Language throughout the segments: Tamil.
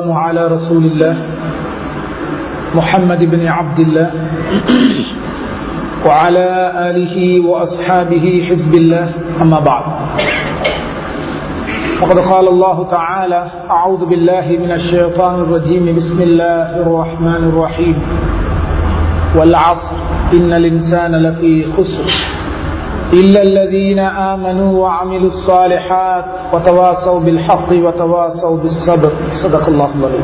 على رسول الله محمد بن عبد الله وعلى آله وأصحابه حزب الله أما بعد وقد قال الله تعالى أعوذ بالله من الشيطان الرجيم بسم الله الرحمن الرحيم والعصر إن الإنسان لفي خسر إلا الذين آمنوا وعملوا الصالحات وتواصوا بالحق وتواصوا بالصبر صدق الله العظيم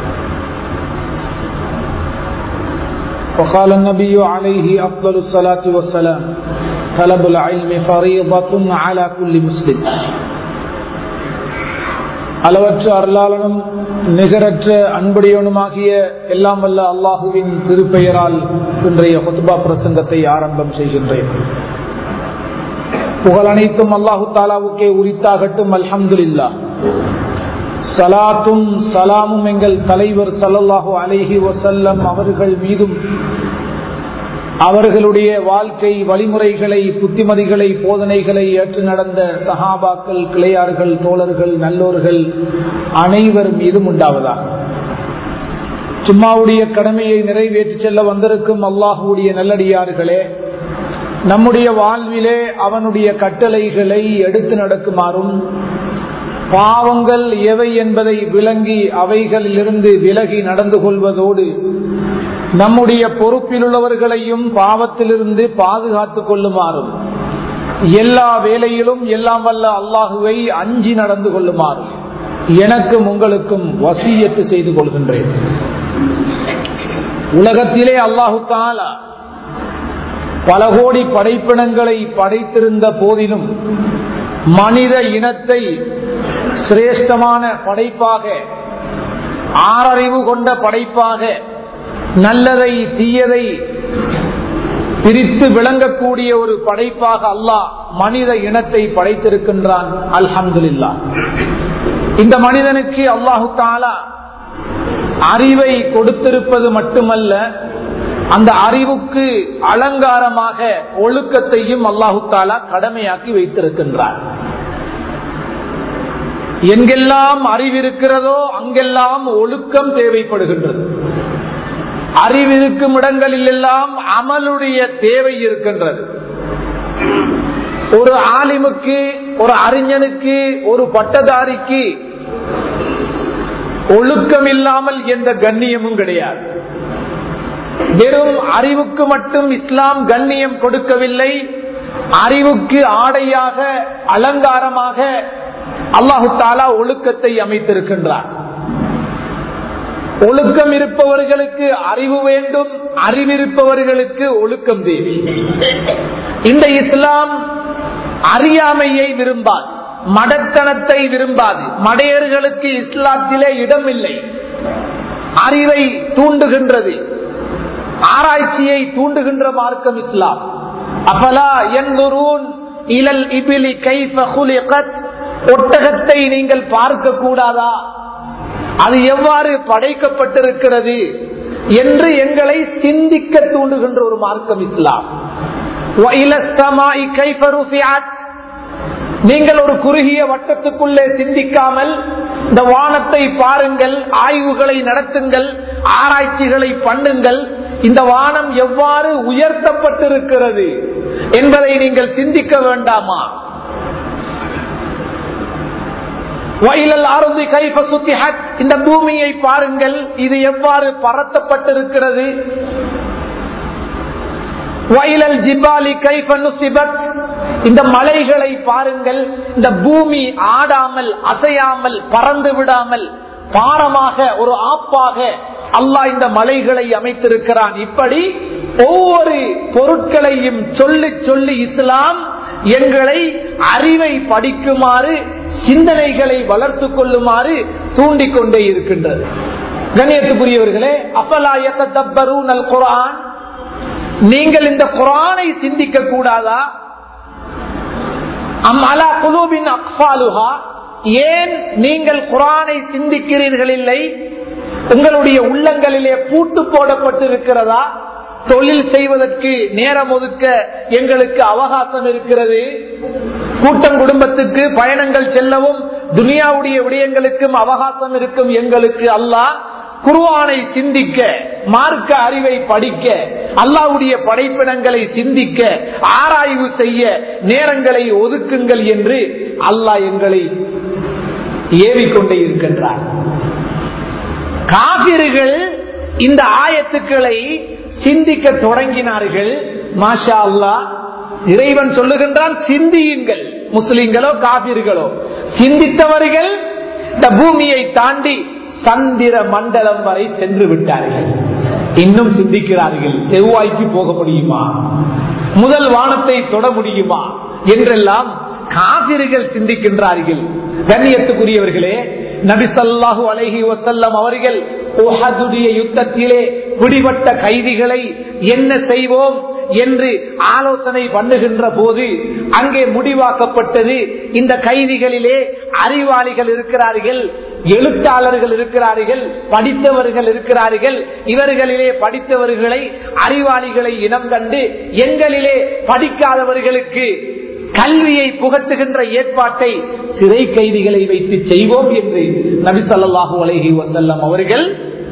وقال النبي عليه أفضل الصلاة والسلام طلب العلم فريضة على كل مسلم அளவற்ற அருளாளனும் நிகரற்ற அன்புடையவனுமாகிய எல்லாம் வல்ல அல்லாஹுவின் திருப்பெயரால் இன்றைய ஹொத்துபா பிரசங்கத்தை ஆரம்பம் செய்கின்றேன் புகழ் அனைத்தும் அல்லாஹு தாலாவுக்கே உரித்தாகட்டும் அல்ஹம்துல்லா சலாத்தும் சலாமும் எங்கள் தலைவர் சல்லல்லாஹு அலைஹி வசல்லம் அவர்கள் மீதும் அவர்களுடைய வாழ்க்கை வழிமுறைகளை புத்திமதிகளை போதனைகளை ஏற்று நடந்த சஹாபாக்கள் கிளையார்கள் தோழர்கள் நல்லோர்கள் அனைவர் மீதும் உண்டாவதாக சும்மாவுடைய கடமையை நிறைவேற்றி செல்ல வந்திருக்கும் அல்லாஹுடைய நல்லடியார்களே நம்முடைய வாழ்விலே அவனுடைய கட்டளைகளை எடுத்து நடக்குமாறும் பாவங்கள் எவை என்பதை விளங்கி அவைகளிலிருந்து விலகி நடந்து கொள்வதோடு நம்முடைய பொறுப்பில் உள்ளவர்களையும் பாவத்திலிருந்து பாதுகாத்துக் கொள்ளுமாறும் எல்லா வேலையிலும் எல்லாம் வல்ல அல்லாஹுவை அஞ்சி நடந்து கொள்ளுமாறும் எனக்கும் உங்களுக்கும் வசியத்து செய்து கொள்கின்றேன் உலகத்திலே அல்லாஹு தாலா பல கோடி படைப்பினங்களை படைத்திருந்த போதிலும் மனித இனத்தை சிரேஷ்டமான படைப்பாக ஆறறிவு கொண்ட படைப்பாக நல்லதை தீயதை பிரித்து விளங்கக்கூடிய ஒரு படைப்பாக அல்லாஹ் மனித இனத்தை படைத்திருக்கின்றான் அல்ஹம்துல்லா இந்த மனிதனுக்கு அல்லாஹு தாலா அறிவை கொடுத்திருப்பது மட்டுமல்ல அந்த அறிவுக்கு அலங்காரமாக ஒழுக்கத்தையும் அல்லாஹு தாலா கடமையாக்கி வைத்திருக்கின்றார் எங்கெல்லாம் அறிவிருக்கிறதோ அங்கெல்லாம் ஒழுக்கம் தேவைப்படுகின்றது அறிவிருக்கும் இடங்களில் எல்லாம் அமலுடைய தேவை இருக்கின்றது ஒரு ஆலிமுக்கு ஒரு அறிஞனுக்கு ஒரு பட்டதாரிக்கு ஒழுக்கம் இல்லாமல் எந்த கண்ணியமும் கிடையாது வெறும் அறிவுக்கு மட்டும் இஸ்லாம் கண்ணியம் கொடுக்கவில்லை அறிவுக்கு ஆடையாக அலங்காரமாக அல்லாஹு தாலா ஒழுக்கத்தை அமைத்திருக்கின்றார் ஒழுக்கம் இருப்பவர்களுக்கு அறிவு வேண்டும் அறிவிருப்பவர்களுக்கு ஒழுக்கம் தேவை இந்த இஸ்லாம் அறியாமையை விரும்பாது மடத்தனத்தை விரும்பாது மடையர்களுக்கு இஸ்லாத்திலே இடம் இல்லை அறிவை தூண்டுகின்றது ஆராய்ச்சியை தூண்டுகின்ற மார்க்கம் இஸ்லாம் அப்பலா என்குரூன் இலல் இபிலி கைஃபுலிகத் ஒட்டகத்தை நீங்கள் பார்க்க கூடாதா அது எவ்வாறு படைக்கப்பட்டிருக்கிறது என்று எங்களை சிந்திக்க தூண்டுகின்ற ஒரு மார்க்கம் இஸ்லாம் நீங்கள் ஒரு குறுகிய வட்டத்துக்குள்ளே சிந்திக்காமல் இந்த வானத்தை பாருங்கள் ஆய்வுகளை நடத்துங்கள் ஆராய்ச்சிகளை பண்ணுங்கள் இந்த வானம் எவ்வாறு உயர்த்தப்பட்டிருக்கிறது என்பதை நீங்கள் சிந்திக்க வேண்டாமா இந்த பூமியை பாருங்கள் இது எவ்வாறு பரத்தப்பட்டிருக்கிறது வயலல் ஜிபாலி கைபனுசிபத் இந்த மலைகளை பாருங்கள் இந்த பூமி ஆடாமல் அசையாமல் பறந்து விடாமல் பாரமாக ஒரு ஆப்பாக அல்லாஹ் இந்த மலைகளை அமைத்திருக்கிறான் இப்படி ஒவ்வொரு பொருட்களையும் சொல்லி சொல்லி இஸ்லாம் எங்களை அறிவை படிக்குமாறு சிந்தனைகளை வளர்த்து கொள்ளுமாறு தூண்டிக் கொண்டே இருக்கின்றது கண்ணியத்துக்குரியவர்களே அப்பலாயத்தப்பரு நல் குரான் நீங்கள் இந்த குரானை சிந்திக்க கூடாதா அம்மாலா குலூபின் அக்ஃபாலுஹா ஏன் நீங்கள் குரானை சிந்திக்கிறீர்கள் இல்லை உங்களுடைய உள்ளங்களிலே பூட்டு போடப்பட்டிருக்கிறதா தொழில் செய்வதற்கு நேரம் ஒதுக்க எங்களுக்கு அவகாசம் இருக்கிறது கூட்டம் குடும்பத்துக்கு பயணங்கள் செல்லவும் துனியாவுடைய விடயங்களுக்கும் அவகாசம் இருக்கும் எங்களுக்கு அல்லாஹ் குருவானை சிந்திக்க மார்க்க அறிவை படிக்க அல்லாவுடைய படைப்பினங்களை சிந்திக்க ஆராய்வு செய்ய நேரங்களை ஒதுக்குங்கள் என்று அல்லாஹ் எங்களை ஏவிக்கொண்டே இருக்கின்றார் காபிர்கள் இந்த ஆயத்துக்களை சிந்திக்க தொடங்கினார்கள் மாஷா அல்லா இறைவன் சொல்லுகின்றான் சிந்தியுங்கள் முஸ்லிம்களோ காபிர்களோ சிந்தித்தவர்கள் இந்த பூமியை தாண்டி சந்திர மண்டலம் வரை சென்று விட்டார்கள் இன்னும் சிந்திக்கிறார்கள் செவ்வாய்க்கு போக முடியுமா முதல் வானத்தை தொட முடியுமா என்றெல்லாம் காவிர்கள் சிந்திக்கின்றார்கள் கண்ணியத்துக்குரியவர்களே நபிசல்லாஹு அலஹி வசல்லம் அவர்கள் உஹதுடைய யுத்தத்திலே பிடிபட்ட கைதிகளை என்ன செய்வோம் என்று ஆலோசனை பண்ணுகின்ற போது அங்கே முடிவாக்கப்பட்டது இந்த கைதிகளிலே அறிவாளிகள் இருக்கிறார்கள் எழுத்தாளர்கள் இருக்கிறார்கள் படித்தவர்கள் இருக்கிறார்கள் இவர்களிலே படித்தவர்களை அறிவாளிகளை இனம் கண்டு எங்களிலே படிக்காதவர்களுக்கு கல்வியை புகட்டுகின்ற ஏற்பாட்டை சிறை கைதிகளை வைத்து செய்வோம் என்று நபி சொல்லாஹூ அலஹி வசல்லம் அவர்கள்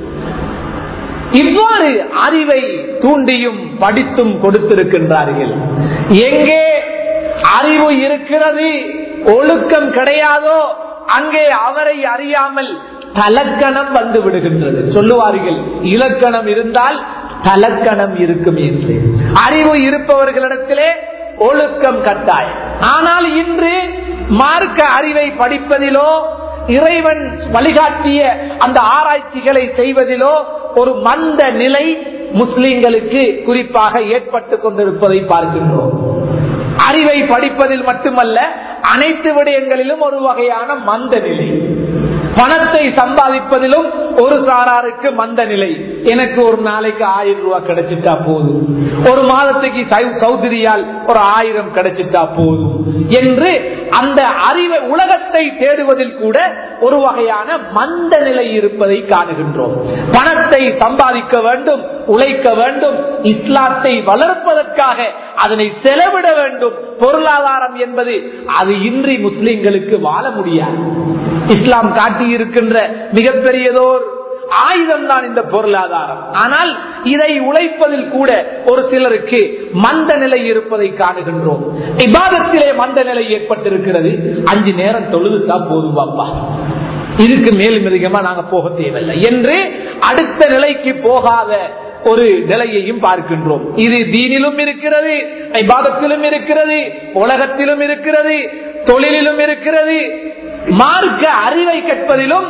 இவ்வாறு அறிவை தூண்டியும் படித்தும் கொடுத்திருக்கின்றார்கள் எங்கே அறிவு இருக்கிறது ஒழுக்கம் கிடையாதோ அங்கே அவரை அறியாமல் தலக்கணம் வந்து விடுகின்றது சொல்லுவார்கள் இலக்கணம் இருந்தால் தலக்கணம் இருக்கும் என்று அறிவு இருப்பவர்களிடத்திலே ஒழுக்கம் கட்டாயம் ஆனால் இன்று மார்க்க அறிவை படிப்பதிலோ இறைவன் வழிகாட்டிய அந்த ஆராய்ச்சிகளை செய்வதிலோ ஒரு மந்த நிலை முஸ்லிம்களுக்கு குறிப்பாக ஏற்பட்டு கொண்டிருப்பதை பார்க்கின்றோம் அறிவை படிப்பதில் மட்டுமல்ல அனைத்து விடயங்களிலும் ஒரு வகையான மந்த நிலை பணத்தை சம்பாதிப்பதிலும் ஒரு சாராருக்கு மந்த நிலை எனக்கு ஒரு நாளைக்கு ஆயிரம் ரூபாய் கிடைச்சிட்டா போதும் ஒரு மாதத்துக்கு சௌதரியால் ஒரு ஆயிரம் கிடைச்சிட்டா போதும் என்று அந்த அறிவை உலகத்தை தேடுவதில் கூட ஒரு வகையான மந்த நிலை இருப்பதை காணுகின்றோம் பணத்தை சம்பாதிக்க வேண்டும் உழைக்க வேண்டும் இஸ்லாத்தை வளர்ப்பதற்காக அதனை செலவிட வேண்டும் பொருளாதாரம் என்பது அது இன்றி முஸ்லிம்களுக்கு வாழ முடியாது இஸ்லாம் காட்டி இருக்கின்ற மிகப்பெரியதோர் ஆயுதம் தான் இந்த பொருளாதாரம் ஆனால் இதை உழைப்பதில் கூட ஒரு சிலருக்கு மந்த நிலை இருப்பதை காணுகின்றோம் இபாதத்திலே மந்த நிலை ஏற்பட்டிருக்கிறது அஞ்சு நேரம் தொழுதுதான் போதும் அப்பா இதுக்கு மேலும் அதிகமா நாங்க போக தேவையில்லை என்று அடுத்த நிலைக்கு போகாத ஒரு நிலையையும் பார்க்கின்றோம் இது தீனிலும் இருக்கிறது ஐபாதத்திலும் இருக்கிறது உலகத்திலும் இருக்கிறது தொழிலிலும் இருக்கிறது மார்க்க அறிவை கற்பதிலும்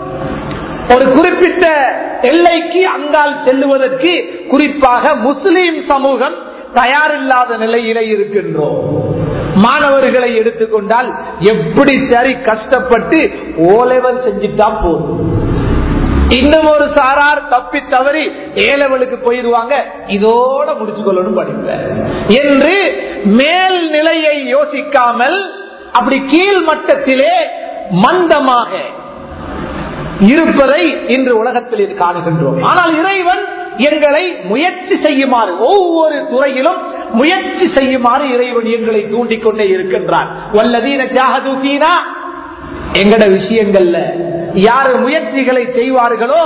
ஒரு குறிப்பிட்ட எல்லைக்கு அங்கால் செல்லுவதற்கு குறிப்பாக முஸ்லீம் சமூகம் தயாரில்லாத நிலையிலே இருக்கின்றோம் மாணவர்களை எடுத்துக்கொண்டால் எப்படி சரி கஷ்டப்பட்டு ஓலெவல் செஞ்சுட்டா போதும் இன்னும் ஒரு சாரார் தப்பி தவறி ஏலவலுக்கு போயிருவாங்க இதோட முடிச்சு கொள்ளணும் படிப்ப என்று மேல் நிலையை யோசிக்காமல் அப்படி கீழ் மட்டத்திலே மந்தமாக இருப்பதை இன்று உலகத்தில் காணுகின்றோம் ஆனால் இறைவன் எங்களை முயற்சி செய்யுமாறு ஒவ்வொரு துறையிலும் முயற்சி செய்யுமாறு இறைவன் எங்களை தூண்டிக்கொண்டே இருக்கின்றான் வல்லதீன ஜாகதூக்கீனா எங்கட விஷயங்கள்ல யாரு முயற்சிகளை செய்வார்களோ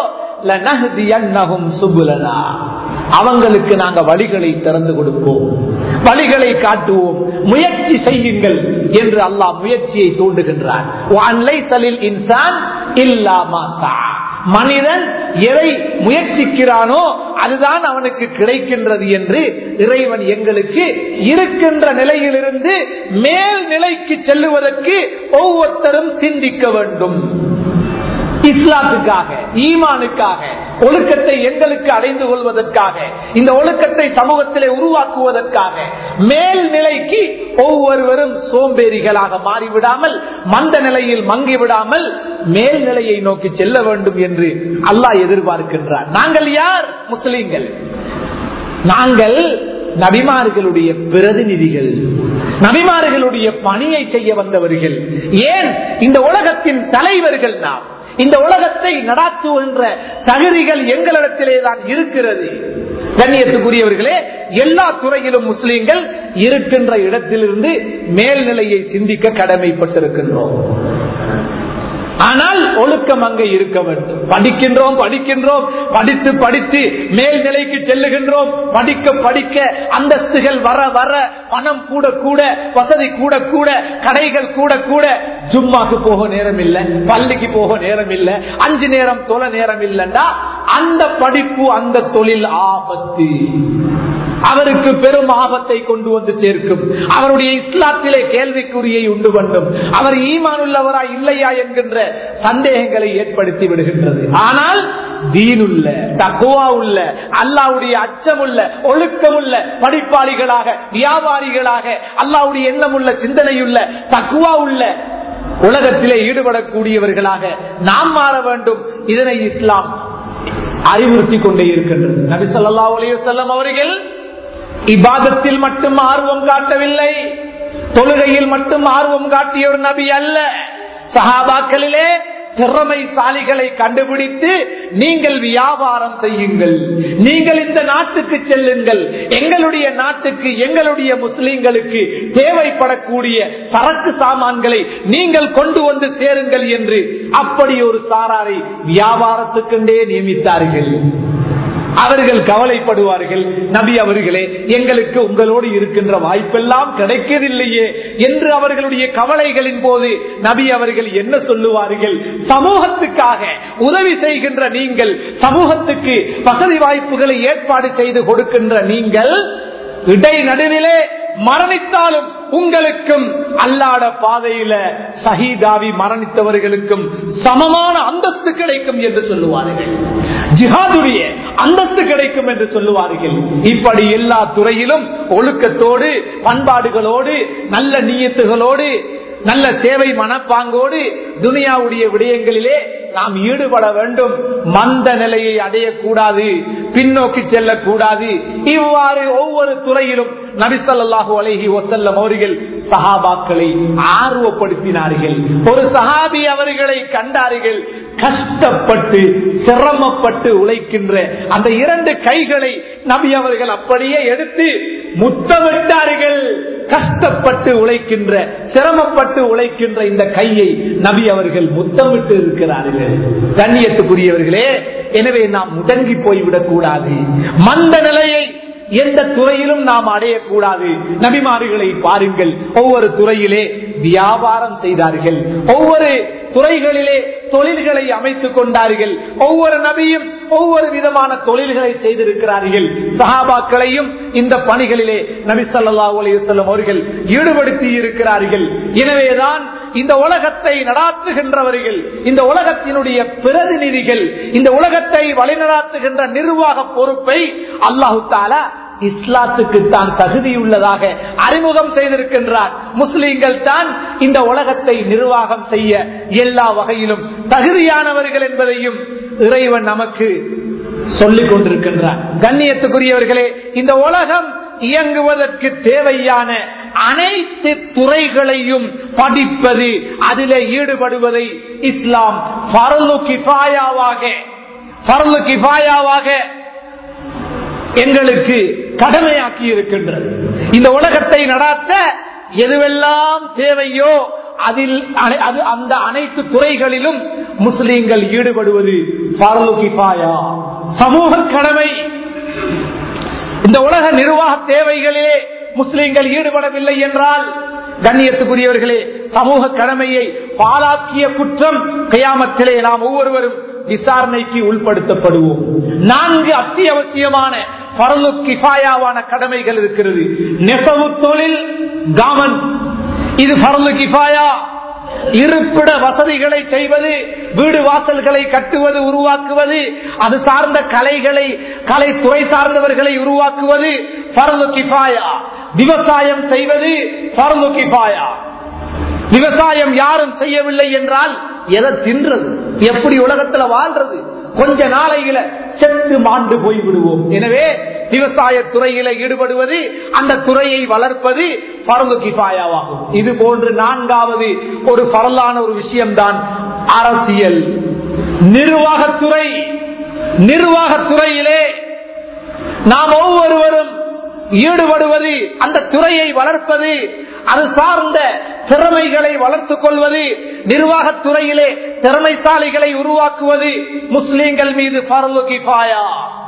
சுபுலனா அவங்களுக்கு நாங்க வழிகளை திறந்து கொடுப்போம் வழிகளை காட்டுவோம் முயற்சி செய்யுங்கள் என்று அல்லாஹ் முயற்சியை தூண்டுகின்றான் இன்சான் இல்லாமா மனிதன் எதை முயற்சிக்கிறானோ அதுதான் அவனுக்கு கிடைக்கின்றது என்று இறைவன் எங்களுக்கு இருக்கின்ற நிலையிலிருந்து மேல் நிலைக்கு செல்லுவதற்கு ஒவ்வொருத்தரும் சிந்திக்க வேண்டும் இஸ்லாத்துக்காக ஈமானுக்காக ஒழுக்கத்தை எங்களுக்கு அடைந்து கொள்வதற்காக இந்த ஒழுக்கத்தை சமூகத்திலே உருவாக்குவதற்காக மேல் நிலைக்கு ஒவ்வொருவரும் சோம்பேறிகளாக மாறிவிடாமல் மந்த நிலையில் மங்கி விடாமல் மேல் நிலையை நோக்கி செல்ல வேண்டும் என்று அல்லாஹ் எதிர்பார்க்கின்றார் நாங்கள் யார் முஸ்லிம்கள் நாங்கள் நபிமார்களுடைய பிரதிநிதிகள் நபிமார்களுடைய பணியை செய்ய வந்தவர்கள் ஏன் இந்த உலகத்தின் தலைவர்கள் நாம் இந்த உலகத்தை நடாத்துகின்ற தகுதிகள் எங்களிடத்திலே தான் இருக்கிறது கண்ணியத்துக்குரியவர்களே எல்லா துறையிலும் முஸ்லீம்கள் இருக்கின்ற இடத்திலிருந்து மேல்நிலையை சிந்திக்க கடமைப்பட்டிருக்கின்றோம் ஆனால் ஒழுக்கம் அங்கே இருக்க வேண்டும் படிக்கின்றோம் படிக்கின்றோம் படித்து படித்து மேல்நிலைக்கு செல்லுகின்றோம் படிக்க படிக்க அந்தஸ்துகள் வர வர பணம் கூட கூட வசதி கூட கூட கடைகள் கூட கூட ஜும்மாக்கு போக நேரம் இல்லை பள்ளிக்கு போக நேரம் இல்லை அஞ்சு நேரம் தொலை நேரம் இல்லைன்னா அந்த படிப்பு அந்த தொழில் ஆபத்து அவருக்கு பெரும் ஆபத்தை கொண்டு வந்து சேர்க்கும் அவருடைய இஸ்லாத்திலே கேள்விக்குறியை உண்டு பண்ணும் அவர் ஈமான் உள்ளவரா இல்லையா என்கின்ற சந்தேகங்களை ஏற்படுத்தி விடுகின்றது ஆனால் தீனுள்ள தக்குவா உள்ள அல்லாவுடைய அச்சமுள்ள ஒழுக்கமுள்ள படிப்பாளிகளாக வியாபாரிகளாக அல்லாவுடைய எண்ணமுள்ள சிந்தனையுள்ள தக்குவா உள்ள உலகத்திலே ஈடுபடக்கூடியவர்களாக நாம் மாற வேண்டும் இதனை இஸ்லாம் அறிவுறுத்தி கொண்டே இருக்கின்றது நபி சொல்லா செல்லம் அவர்கள் இபாதத்தில் மட்டும் ஆர்வம் காட்டவில்லை தொழுகையில் மட்டும் ஆர்வம் காட்டிய ஒரு நபி அல்ல சஹாபாக்களிலே திறமைசாலிகளை கண்டுபிடித்து நீங்கள் வியாபாரம் செய்யுங்கள் நீங்கள் இந்த நாட்டுக்கு செல்லுங்கள் எங்களுடைய நாட்டுக்கு எங்களுடைய முஸ்லிம்களுக்கு தேவைப்படக்கூடிய சரக்கு சாமான்களை நீங்கள் கொண்டு வந்து சேருங்கள் என்று அப்படி ஒரு சாராரை வியாபாரத்துக்கென்றே நியமித்தார்கள் அவர்கள் கவலைப்படுவார்கள் நபி அவர்களே எங்களுக்கு உங்களோடு இருக்கின்ற வாய்ப்பெல்லாம் கிடைக்கவில்லையே என்று அவர்களுடைய கவலைகளின் போது நபி அவர்கள் என்ன சொல்லுவார்கள் சமூகத்துக்காக உதவி செய்கின்ற நீங்கள் சமூகத்துக்கு வசதி வாய்ப்புகளை ஏற்பாடு செய்து கொடுக்கின்ற நீங்கள் இடை நடுவிலே மரணித்தாலும் உங்களுக்கும் அல்லாட பாதையில சஹீதாவி மரணித்தவர்களுக்கும் சமமான அந்தஸ்து கிடைக்கும் என்று சொல்லுவார்கள் ஜிஹாதுடைய அந்தஸ்து கிடைக்கும் என்று சொல்லுவார்கள் இப்படி எல்லா துறையிலும் ஒழுக்கத்தோடு பண்பாடுகளோடு நல்ல நீயத்துகளோடு நல்ல சேவை மனப்பாங்கோடு துனியாவுடைய விடயங்களிலே நாம் ஈடுபட வேண்டும் மந்த நிலையை அடையக்கூடாது பின்னோக்கி செல்லக்கூடாது இவ்வாறு ஒவ்வொரு துறையிலும் நபிசல்லாஹு அலஹி ஒசல்லம் அவர்கள் சஹாபாக்களை ஆர்வப்படுத்தினார்கள் ஒரு சஹாபி அவர்களை கண்டார்கள் கஷ்டப்பட்டு சிரமப்பட்டு உழைக்கின்ற அந்த இரண்டு கைகளை நபி அவர்கள் அப்படியே எடுத்து முத்தமிட்டார்கள் கஷ்டப்பட்டு உழைக்கின்ற சிரமப்பட்டு உழைக்கின்ற இந்த கையை நபி அவர்கள் முத்தமிட்டு இருக்கிறார்கள் கண்ணியத்துக்குரியவர்களே எனவே நாம் முடங்கி போய்விடக் கூடாது மந்த நிலையை எந்த துறையிலும் நாம் அடையக்கூடாது நபிமாறுகளை பாருங்கள் ஒவ்வொரு துறையிலே வியாபாரம் செய்தார்கள் ஒவ்வொரு துறைகளிலே தொழில்களை அமைத்துக் கொண்டார்கள் ஒவ்வொரு நபியும் ஒவ்வொரு விதமான தொழில்களை செய்திருக்கிறார்கள் சஹாபாக்களையும் இந்த பணிகளிலே நபி சொல்லா அலையுசல்லம் அவர்கள் ஈடுபடுத்தி இருக்கிறார்கள் எனவேதான் இந்த உலகத்தை நடாத்துகின்றவர்கள் இந்த உலகத்தினுடைய பிரதிநிதிகள் இந்த உலகத்தை வழிநடாத்துகின்ற நிர்வாக பொறுப்பை அல்லாஹு தாலா இஸ்லாத்துக்கு தான் தகுதியுள்ளதாக அறிமுகம் செய்திருக்கின்றார் முஸ்லிம்கள் தான் இந்த உலகத்தை நிர்வாகம் செய்ய எல்லா வகையிலும் தகுதியானவர்கள் என்பதையும் இறைவன் நமக்கு சொல்லிக் கொண்டிருக்கின்றார் கண்ணியத்துக்குரியவர்களே இந்த உலகம் இயங்குவதற்கு தேவையான அனைத்து துறைகளையும் படிப்பது அதிலே ஈடுபடுவதை இஸ்லாம் பரலு கிபாயாவாக பரலு கிபாயாவாக எங்களுக்கு கடமையாக்கி இருக்கின்றது இந்த உலகத்தை நடாத்த எதுவெல்லாம் தேவையோ அதில் அது அந்த அனைத்து துறைகளிலும் முஸ்லீம்கள் ஈடுபடுவது பாயா சமூக கடமை இந்த உலக நிர்வாக தேவைகளிலே முஸ்லீம்கள் ஈடுபடவில்லை என்றால் கண்ணியத்துக்குரியவர்களே சமூக கடமையை பாலாக்கிய குற்றம் கையாமத்திலே நாம் ஒவ்வொருவரும் விசாரணைக்கு உள்படுத்தப்படுவோம் நான்கு அத்தியாவசியமான பரலு கிஃபாயாவான கடமைகள் இருக்கிறது நெசவு தொழில் காமன் இது பரலு கிஃபாயா இருப்பிட வசதிகளை செய்வது வீடு வாசல்களை கட்டுவது உருவாக்குவது அது சார்ந்த கலைகளை கலைத்துறை சார்ந்தவர்களை உருவாக்குவது பரலு கிஃபாயா விவசாயம் செய்வது பரலு கிஃபாயா விவசாயம் யாரும் செய்யவில்லை என்றால் எதை தின்றது எப்படி உலகத்துல வாழ்றது கொஞ்ச நாளையில செத்து மாண்டு போய் விடுவோம் எனவே விவசாய துறையில ஈடுபடுவது அந்த துறையை வளர்ப்பது பரந்து கிபாயாவாகும் இது போன்று நான்காவது ஒரு பரலான ஒரு விஷயம்தான் அரசியல் நிர்வாகத்துறை நிர்வாகத்துறையிலே நாம் ஒவ்வொருவரும் ஈடுபடுவது அந்த துறையை வளர்ப்பது அது சார்ந்த திறமைகளை வளர்த்துக் கொள்வது நிர்வாகத்துறையிலே திறமைசாலிகளை உருவாக்குவது முஸ்லிம்கள் மீது பரவு கிஃபாயா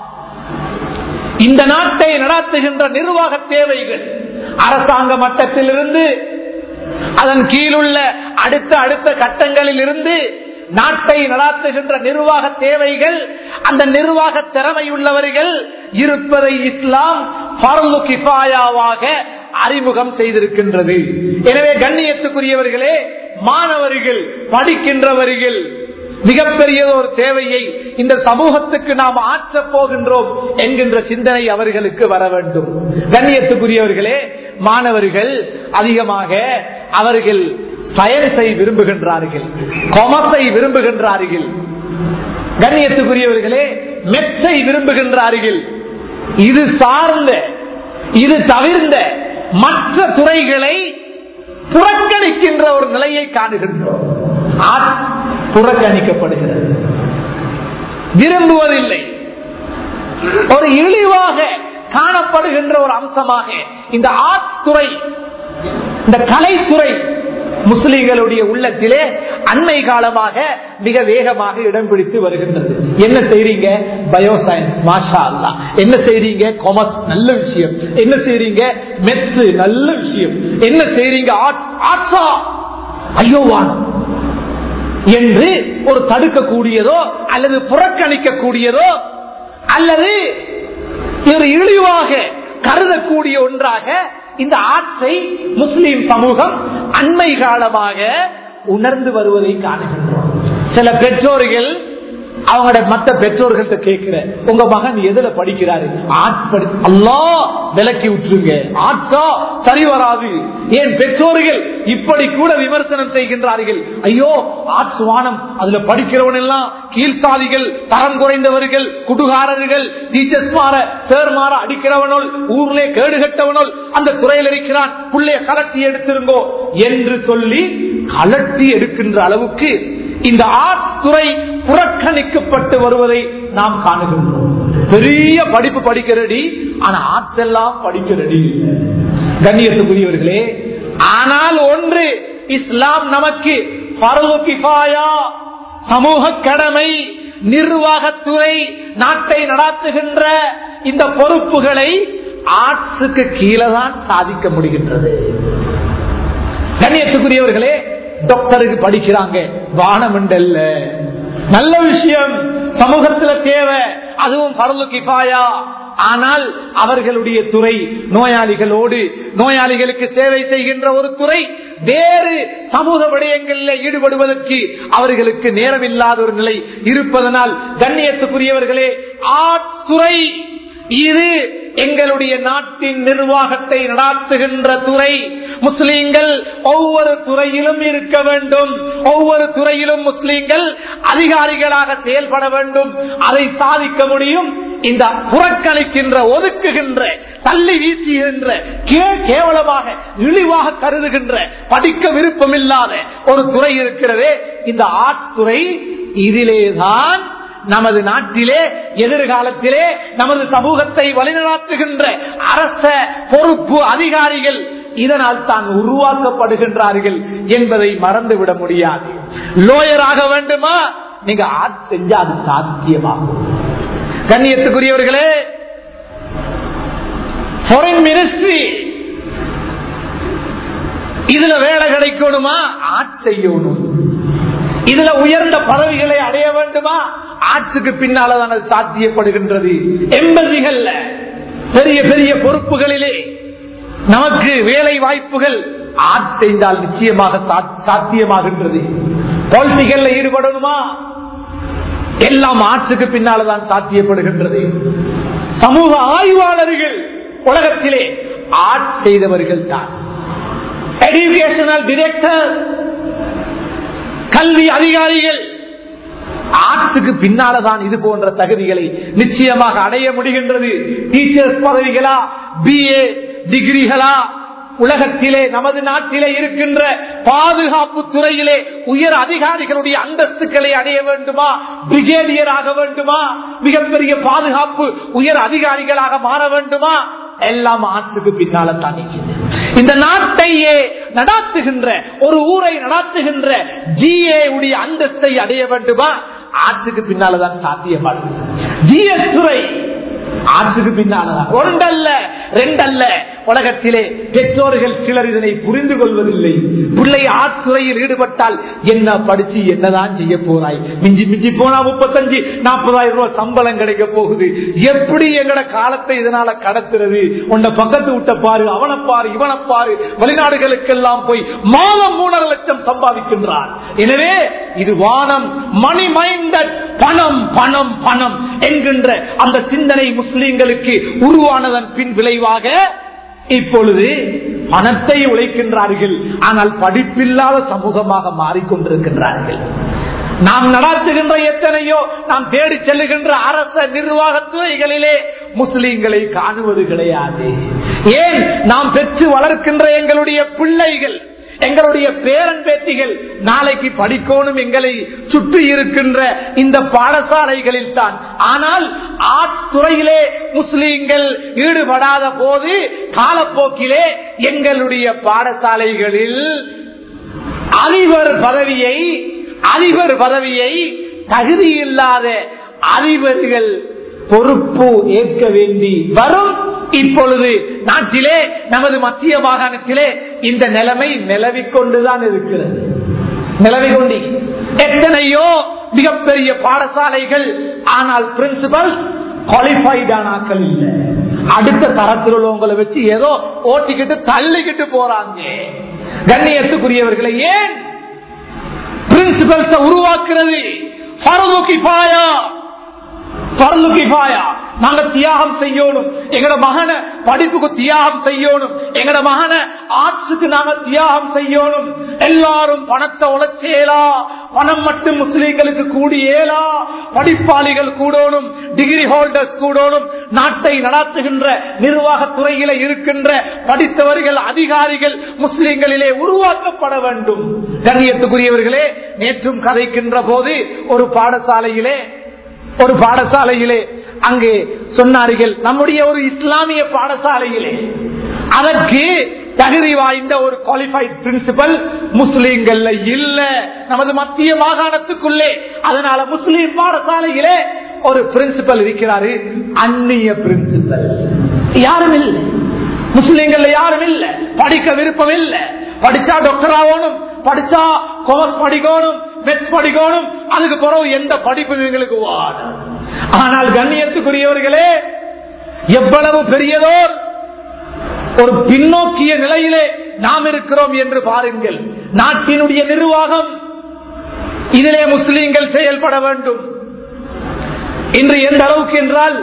இந்த நாட்டை நடாத்துகின்ற நிர்வாக தேவைகள் அரசாங்க மட்டத்திலிருந்து அதன் கீழுள்ள அடுத்த அடுத்த கட்டங்களில் இருந்து நாட்டை நடாத்துகின்ற நிர்வாக தேவைகள் அந்த நிர்வாக திறமை உள்ளவர்கள் இருப்பதை இஸ்லாம் பரலு கிஃபாயாவாக அறிமுகம் செய்திருக்கின்றது எனவே கண்ணியத்துக்குரியவர்களே மாணவர்கள் படிக்கின்றவர்கள் மிகப்பெரிய ஒரு தேவையை இந்த சமூகத்துக்கு நாம் ஆற்றப் போகின்றோம் என்கின்ற சிந்தனை அவர்களுக்கு வர வேண்டும் கண்ணியத்துக்குரியவர்களே மாணவர்கள் அதிகமாக அவர்கள் சயன்ஸை விரும்புகின்றார்கள் கொமர்ஸை விரும்புகின்றார்கள் கண்ணியத்துக்குரியவர்களே மெச்சை விரும்புகின்றார்கள் இது சார்ந்த இது தவிர்ந்த மற்ற துறைகளை புறக்கணிக்கின்ற ஒரு நிலையை காணுகின்றோம் ஆர்ட் புறக்கணிக்கப்படுகிறது விரும்புவதில்லை ஒரு இழிவாக காணப்படுகின்ற ஒரு அம்சமாக இந்த ஆர்ட் துறை இந்த கலைத்துறை முஸ்லிம்களுடைய உள்ளத்திலே அண்மை காலமாக மிக வேகமாக இடம் பிடித்து வருகின்றது என்ன செய்றீங்க பயோசயின்ஸ் மாஷா அல்லா என்ன செய்றீங்க கொமர்ஸ் நல்ல விஷயம் என்ன செய்றீங்க மெத்ஸ் நல்ல விஷயம் என்ன செய்றீங்க ஆர்ட்ஸா ஐயோ வானம் என்று ஒரு தடுக்கக்கூடியதோ அல்லது புறக்கணிக்கக்கூடியதோ அல்லது ஒரு இழிவாக கருதக்கூடிய ஒன்றாக இந்த ஆட்சை முஸ்லிம் சமூகம் அண்மை காலமாக உணர்ந்து வருவதை காணுகின்றோம் சில பெற்றோர்கள் அவங்களோட மத்த பெற்றோர்கள்ட்ட கேட்கிற உங்க மகன் எதுல படிக்கிறாரு ஆர்ட்ஸ் படி அல்லா விலக்கி விட்டுருங்க ஆர்ட்ஸா சரி வராது ஏன் பெற்றோர்கள் இப்படி கூட விமர்சனம் செய்கின்றார்கள் ஐயோ ஆர்ட்ஸ் வானம் அதுல படிக்கிறவன் எல்லாம் கீழ்சாதிகள் தரம் குறைந்தவர்கள் குடுகாரர்கள் டீச்சர்ஸ் மாற சேர் மாற அடிக்கிறவனோல் ஊர்லே கேடு கட்டவனோல் அந்த துறையில் இருக்கிறான் புள்ளைய கலட்டி எடுத்திருங்கோ என்று சொல்லி கலட்டி எடுக்கின்ற அளவுக்கு இந்த ஆர்ட் துறை புறக்கணிக்கப்பட்டு வருவதை நாம் காணுகின்றோம் பெரிய படிப்பு படிக்கிறடி ஆனா ஆர்ட்ஸ் எல்லாம் படிக்கிறடி கண்ணியத்துக்குரியவர்களே ஆனால் ஒன்று இஸ்லாம் நமக்கு பரவு கிஃபாயா சமூக கடமை நிர்வாகத்துறை நாட்டை நடாத்துகின்ற இந்த பொறுப்புகளை ஆர்ட்ஸுக்கு கீழே தான் சாதிக்க முடிகின்றது கண்ணியத்துக்குரியவர்களே டாக்டருக்கு படிக்கிறாங்க வானமண்டல்ல நல்ல விஷயம் சமூகத்துல தேவை அதுவும் பரலு கிஃபாயா ஆனால் அவர்களுடைய துறை நோயாளிகளோடு நோயாளிகளுக்கு சேவை செய்கின்ற ஒரு துறை வேறு சமூக விடயங்களில் ஈடுபடுவதற்கு அவர்களுக்கு நேரம் இல்லாத ஒரு நிலை இருப்பதனால் கண்ணியத்துக்குரியவர்களே ஆட்துறை இது எங்களுடைய நாட்டின் நிர்வாகத்தை நடாத்துகின்ற துறை முஸ்லீம்கள் ஒவ்வொரு துறையிலும் இருக்க வேண்டும் ஒவ்வொரு துறையிலும் முஸ்லீம்கள் அதிகாரிகளாக செயல்பட வேண்டும் அதை சாதிக்க முடியும் இந்த புறக்கணிக்கின்ற ஒதுக்குகின்ற தள்ளி வீசுகின்ற கேவலமாக இழிவாக கருதுகின்ற படிக்க விருப்பமில்லாத ஒரு துறை இருக்கிறதே இந்த ஆட்துறை இதிலேதான் நமது நாட்டிலே எதிர்காலத்திலே நமது சமூகத்தை வழிநடாத்துகின்ற அரச பொறுப்பு அதிகாரிகள் இதனால் தான் உருவாக்கப்படுகின்றார்கள் என்பதை மறந்துவிட முடியாது லோயராக வேண்டுமா நீங்க ஆட் செஞ்சா அது சாத்தியமாகும் கண்ணியத்துக்குரியவர்களே ஃபாரின் மினிஸ்ட்ரி இதுல வேலை கிடைக்கணுமா ஆட் செய்யணும் இதுல உயர்ந்த பதவிகளை அடைய வேண்டுமா ஆட்சிக்கு பின்னால்தான் அது சாத்தியப்படுகின்றது எம்பசிகள்ல பெரிய பெரிய பொறுப்புகளிலே நமக்கு வேலை வாய்ப்புகள் ஆட் செய்தால் நிச்சயமாக சாத்தியமாகின்றது பொலிட்டிக்கல்ல ஈடுபடணுமா எல்லாம் ஆட்சிக்கு பின்னால்தான் சாத்தியப்படுகின்றது சமூக ஆய்வாளர்கள் உலகத்திலே ஆட் செய்தவர்கள் தான் எஜுகேஷனல் டிரெக்டர் கல்வி அதிகாரிகள் ஆட்சிக்கு பின்னால்தான் இது போன்ற தகுதிகளை நிச்சயமாக அடைய முடிகின்றது டீச்சர்ஸ் பதவிகளா பிஏ டிகிரிகளா உலகத்திலே நமது நாட்டிலே இருக்கின்ற பாதுகாப்பு துறையிலே உயர் அதிகாரிகளுடைய அந்தஸ்துக்களை அடைய வேண்டுமா பிரிகேடியர் ஆக வேண்டுமா மிகப்பெரிய பாதுகாப்பு உயர் அதிகாரிகளாக மாற வேண்டுமா எல்லாம் ஆற்றுக்கு பின்னால தான் நிக்குது. இந்த நாட்டையே நடாத்துகின்ற ஒரு ஊரை நடாத்துகின்ற ஜிஏ உடைய அந்தஸ்தை அடைய வேண்டுமா ஆற்றுக்கு பின்னாலதான் சாத்தியமானது ஜிஎஸ் துறை ஆற்றுக்கு பின்னாலதான் ஒன்றல்ல ரெண்டல்ல உலகத்திலே பெற்றோர்கள் சிலர் இதனை புரிந்து கொள்வதில்லை பிள்ளை ஆற்றுறையில் ஈடுபட்டால் என்ன படிச்சு என்னதான் செய்ய போறாய் மிஞ்சி மிஞ்சி போனா முப்பத்தஞ்சு நாற்பதாயிரம் ரூபாய் சம்பளம் கிடைக்க போகுது எப்படி எங்கட காலத்தை இதனால கடத்துறது உன்னை பக்கத்து விட்ட பாரு அவனை பாரு இவனை பாரு வெளிநாடுகளுக்கெல்லாம் போய் மாதம் மூணரை லட்சம் சம்பாதிக்கின்றார் எனவே இது வானம் மணி மைண்டட் பணம் பணம் பணம் என்கின்ற அந்த சிந்தனை முஸ்லிம்களுக்கு உருவானதன் பின் விளைவாக இப்பொழுது பணத்தை உழைக்கின்றார்கள் ஆனால் படிப்பில்லாத சமூகமாக மாறிக்கொண்டிருக்கின்றார்கள் நாம் நடாத்துகின்ற எத்தனையோ நாம் தேடி செல்லுகின்ற அரச நிர்வாகத்துறைகளிலே முஸ்லிம்களை காணுவது கிடையாது ஏன் நாம் பெற்று வளர்க்கின்ற எங்களுடைய பிள்ளைகள் எங்களுடைய பேரன் பேத்திகள் நாளைக்கு படிக்கணும் எங்களை சுற்றி இருக்கின்ற இந்த பாடசாலைகளில் தான் ஆனால் ஆட்துறையிலே முஸ்லீம்கள் ஈடுபடாத போது காலப்போக்கிலே எங்களுடைய பாடசாலைகளில் அதிபர் பதவியை அதிபர் பதவியை தகுதியில்லாத அதிபர்கள் பொறுப்பு ஏற்க வேண்டி வரும் இப்பொழுது நாட்டிலே நமது மத்திய மாகாணத்திலே இந்த நிலைமை நிலவிக் கொண்டுதான் இருக்கிறது நிலவிக் கொண்டு எத்தனையோ மிகப்பெரிய பாடசாலைகள் ஆனால் பிரின்சிபல் குவாலிஃபைடான ஆக்கள் இல்லை அடுத்த தரத்தில் உள்ளவங்களை வச்சு ஏதோ ஓட்டிக்கிட்டு தள்ளிக்கிட்டு போறாங்க கண்ணியத்துக்குரியவர்களை ஏன் பிரின்சிபல்ஸ உருவாக்குறது பரது கிஃபாயா பரது கிஃபாயா நாங்க தியாகம் செய்யணும் எங்கட மகன படிப்புக்கு தியாகம் செய்யணும் எங்கட மகன ஆட்சிக்கு நாங்க தியாகம் செய்யணும் எல்லாரும் பணத்தை உழைச்சேலா பணம் மட்டும் முஸ்லீம்களுக்கு கூடியேலா படிப்பாளிகள் கூடணும் டிகிரி ஹோல்டர்ஸ் கூடணும் நாட்டை நடத்துகின்ற நிர்வாகத்துறையில இருக்கின்ற படித்தவர்கள் அதிகாரிகள் முஸ்லிம்களிலே உருவாக்கப்பட வேண்டும் கண்ணியத்துக்குரியவர்களே நேற்றும் கதைக்கின்ற போது ஒரு பாடசாலையிலே ஒரு பாடசாலையிலே அங்கே சொன்னார்கள் நம்முடைய ஒரு இஸ்லாமிய பாடசாலையிலே அதற்கு தகுதி வாய்ந்த ஒரு குவாலிஃபைட் பிரின்சிபல் முஸ்லீம்கள்ல இல்ல நமது மத்திய மாகாணத்துக்குள்ளே அதனால முஸ்லீம் பாடசாலையிலே ஒரு பிரின்சிபல் இருக்கிறாரு அந்நிய பிரின்சிபல் யாரும் இல்லை முஸ்லீம்கள்ல யாரும் இல்ல படிக்க விருப்பம் இல்ல படிச்சா டாக்டர் ஆகணும் படிச்சா கோர்ஸ் படிக்கணும் மெட்ஸ் படிக்கணும் அதுக்கு பிறகு எந்த படிப்பு இவங்களுக்கு வாடும் ஆனால் கண்ணியத்துக்குரியவர்களே எவ்வளவு பெரியதோர் ஒரு பின்னோக்கிய நிலையிலே நாம் இருக்கிறோம் என்று பாருங்கள் நாட்டினுடைய நிர்வாகம் இதிலே முஸ்லீம்கள் செயல்பட வேண்டும் இன்று எந்த அளவுக்கு என்றால்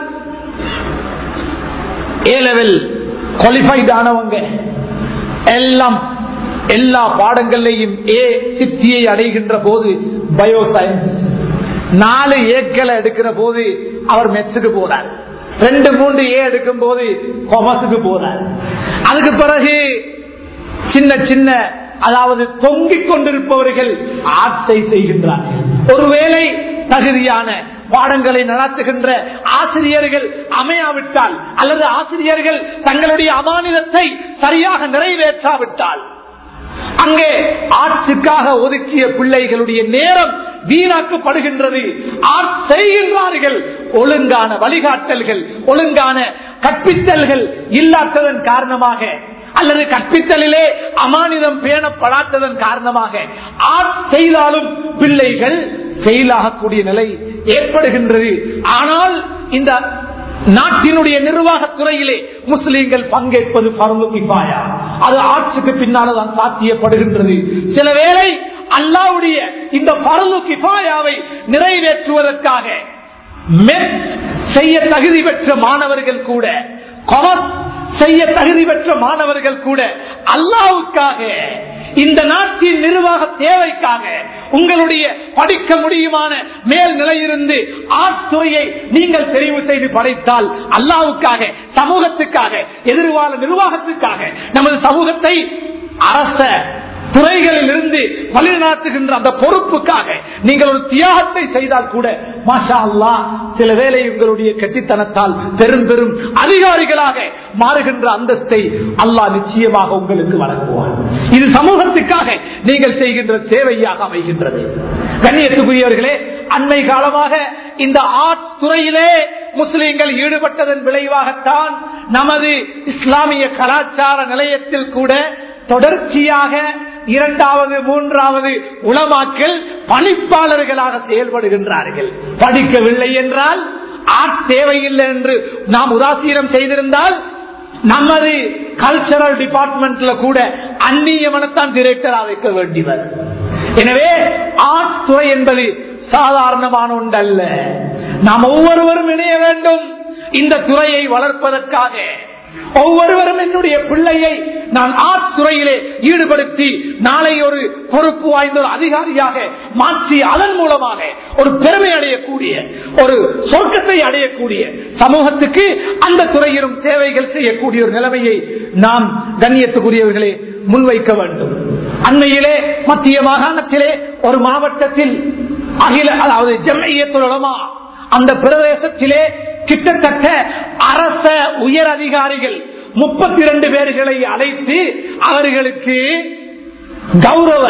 ஏ லெவல் குவாலிஃபைட் ஆனவங்க எல்லாம் எல்லா பாடங்களையும் ஏ சித்தியை அடைகின்ற போது பயோ சயின்ஸ் நாலு ஏக்களை எடுக்கிற போது அவர் மெச்சுக்கு போறார் ரெண்டு மூன்று ஏ எடுக்கும் போது கொமஸுக்கு போறார் அதுக்கு பிறகு சின்ன சின்ன அதாவது தொங்கிக் கொண்டிருப்பவர்கள் ஆட்சை செய்கின்றார்கள் ஒருவேளை தகுதியான பாடங்களை நடத்துகின்ற ஆசிரியர்கள் அமையாவிட்டால் அல்லது ஆசிரியர்கள் தங்களுடைய அமானிதத்தை சரியாக நிறைவேற்றாவிட்டால் அங்கே ஆட்சிக்காக ஒதுக்கிய பிள்ளைகளுடைய நேரம் வீணாக்கப்படுகின்றது ஆட் செய்கின்றார்கள் ஒழுங்கான வழிகாட்டல்கள் ஒழுங்கான கற்பித்தல்கள் இல்லாததன் காரணமாக அல்லது கற்பித்தலிலே அமானிதம் பேணப்படாததன் காரணமாக ஆட் செய்தாலும் பிள்ளைகள் செயலாகக்கூடிய நிலை ஏற்படுகின்றது ஆனால் இந்த நாட்டினுடைய நிர்வாகத் துறையிலே முஸ்லீம்கள் பங்கேற்பது பரந்து கிஃபாயா அது ஆட்சிக்கு பின்னால்தான் சாத்தியப்படுகின்றது சில வேளை அல்லாவுடைய இந்த பரந்து கிஃபாயாவை நிறைவேற்றுவதற்காக மெட் செய்ய தகுதி பெற்ற மாணவர்கள் கூட கொமர்ஸ் செய்ய தகுதி பெற்ற மாணவர்கள் கூட அல்லாவுக்காக இந்த நாட்டின் நிர்வாக தேவைக்காக உங்களுடைய படிக்க முடியுமான மேல் நிலையிலிருந்து ஆட்துறையை நீங்கள் தெரிவு செய்து படைத்தால் அல்லாவுக்காக சமூகத்துக்காக எதிர்கால நிர்வாகத்துக்காக நமது சமூகத்தை அரச துறைகளில் இருந்து வழிநடத்துகின்ற அந்த பொறுப்புக்காக நீங்கள் ஒரு தியாகத்தை செய்தால் கூட மாஷா அல்லா சில வேளை உங்களுடைய கெட்டித்தனத்தால் பெரும் பெரும் அதிகாரிகளாக மாறுகின்ற அந்தஸ்தை அல்லாஹ் நிச்சயமாக உங்களுக்கு வழங்குவார் இது சமூகத்துக்காக நீங்கள் செய்கின்ற சேவையாக அமைகின்றது கண்ணியத்துக்குரியவர்களே அண்மை காலமாக இந்த ஆர்ட்ஸ் துறையிலே முஸ்லிம்கள் ஈடுபட்டதன் விளைவாகத்தான் நமது இஸ்லாமிய கலாச்சார நிலையத்தில் கூட தொடர்ச்சியாக இரண்டாவது மூன்றாவது உளமாக்கல் பணிப்பாளர்களாக செயல்படுகின்றார்கள் படிக்கவில்லை என்றால் ஆர்ட் தேவையில்லை என்று நாம் உதாசீனம் செய்திருந்தால் நமது கல்ச்சரல் டிபார்ட்மெண்ட்ல கூட அந்நியமனத்தான் டிரெக்டரா வைக்க வேண்டியவர் எனவே ஆர்ட் துறை என்பது சாதாரணமான ஒன்றல்ல நாம் ஒவ்வொருவரும் இணைய வேண்டும் இந்த துறையை வளர்ப்பதற்காக ஒவ்வொருவரும் என்னுடைய பிள்ளையை நான் ஆர்ட் துறையிலே ஈடுபடுத்தி நாளை ஒரு பொறுப்பு வாய்ந்த ஒரு அதிகாரியாக மாற்றி அதன் மூலமாக ஒரு பெருமை அடையக்கூடிய ஒரு சொர்க்கத்தை அடையக்கூடிய சமூகத்துக்கு அந்த துறையிலும் சேவைகள் செய்யக்கூடிய ஒரு நிலைமையை நாம் கண்ணியத்துக்குரியவர்களே முன்வைக்க வேண்டும் அண்மையிலே மத்திய மாகாணத்திலே ஒரு மாவட்டத்தில் அகில அதாவது ஜம்மையத்துலமா அந்த பிரதேசத்திலே கிட்டத்தட்ட அரச உயர் அதிகாரிகள் முப்பத்தி இரண்டு பேர்களை அழைத்து அவர்களுக்கு கௌரவ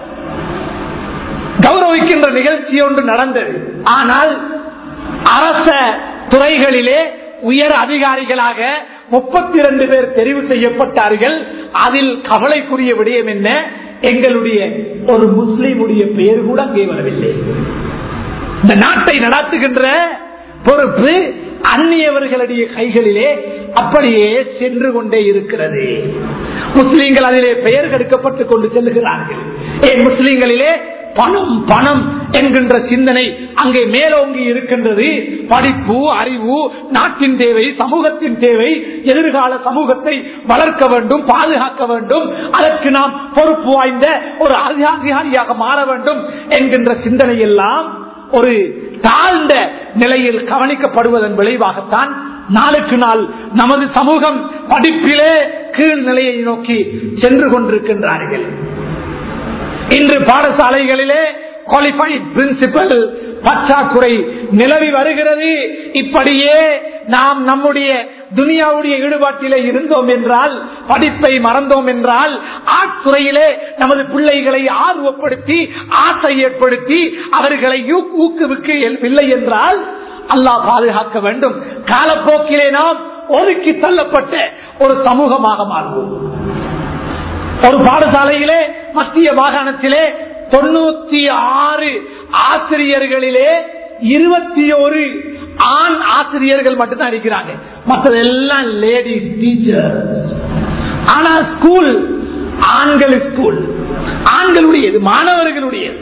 கௌரவிக்கின்ற நிகழ்ச்சி ஒன்று நடந்தது ஆனால் அரச துறைகளிலே உயர் அதிகாரிகளாக முப்பத்தி இரண்டு பேர் தெரிவு செய்யப்பட்டார்கள் அதில் கவலைக்குரிய விடயம் என்ன எங்களுடைய ஒரு முஸ்லீமுடைய பெயர் கூட அங்கே வரவில்லை இந்த நாட்டை நடத்துகின்ற பொறுப்பு அந்நியவர்களுடைய கைகளிலே அப்படியே சென்று கொண்டே இருக்கிறது முஸ்லீம்கள் அதிலே பெயர் கெடுக்கப்பட்டுக் கொண்டு செல்லுகிறார்கள் ஏன் முஸ்லீம்களிலே பணம் பணம் என்கின்ற சிந்தனை அங்கே மேலோங்கி இருக்கின்றது படிப்பு அறிவு நாட்டின் தேவை சமூகத்தின் தேவை எதிர்கால சமூகத்தை வளர்க்க வேண்டும் பாதுகாக்க வேண்டும் அதற்கு நாம் பொறுப்பு வாய்ந்த ஒரு அதிகாரியாக மாற வேண்டும் என்கின்ற சிந்தனை எல்லாம் ஒரு தாழ்ந்த நிலையில் கவனிக்கப்படுவதன் விளைவாகத்தான் நாளுக்கு நாள் நமது சமூகம் படிப்பிலே கீழ் நிலையை நோக்கி சென்று கொண்டிருக்கின்றார்கள் இன்று பாடசாலைகளிலே குவாலிஃபைட் பிரின்சிபல் பற்றாக்குறை நிலவி வருகிறது இப்படியே நாம் நம்முடைய துனியாவுடைய ஈடுபாட்டிலே இருந்தோம் என்றால் படிப்பை மறந்தோம் என்றால் ஆட்துறையிலே நமது பிள்ளைகளை ஆர்வப்படுத்தி ஆசை ஏற்படுத்தி அவர்களை ஊக்குவிக்க இல்லை என்றால் அல்லாஹ் பாதுகாக்க வேண்டும் காலப்போக்கிலே நாம் ஒதுக்கி தள்ளப்பட்ட ஒரு சமூகமாக மாறுவோம் ஒரு பாடசாலையிலே மத்திய மாகாணத்திலே தொண்ணூத்தி ஆறு ஆசிரியர்களிலே இருபத்தி ஒரு ஆண் ஆசிரியர்கள் மட்டும்தான் இருக்கிறாங்க மற்றதெல்லாம் லேடிஸ் டீச்சர் ஆனா ஸ்கூல் ஆண்கள் ஸ்கூல் ஆண்களுடையது மாணவர்களுடையது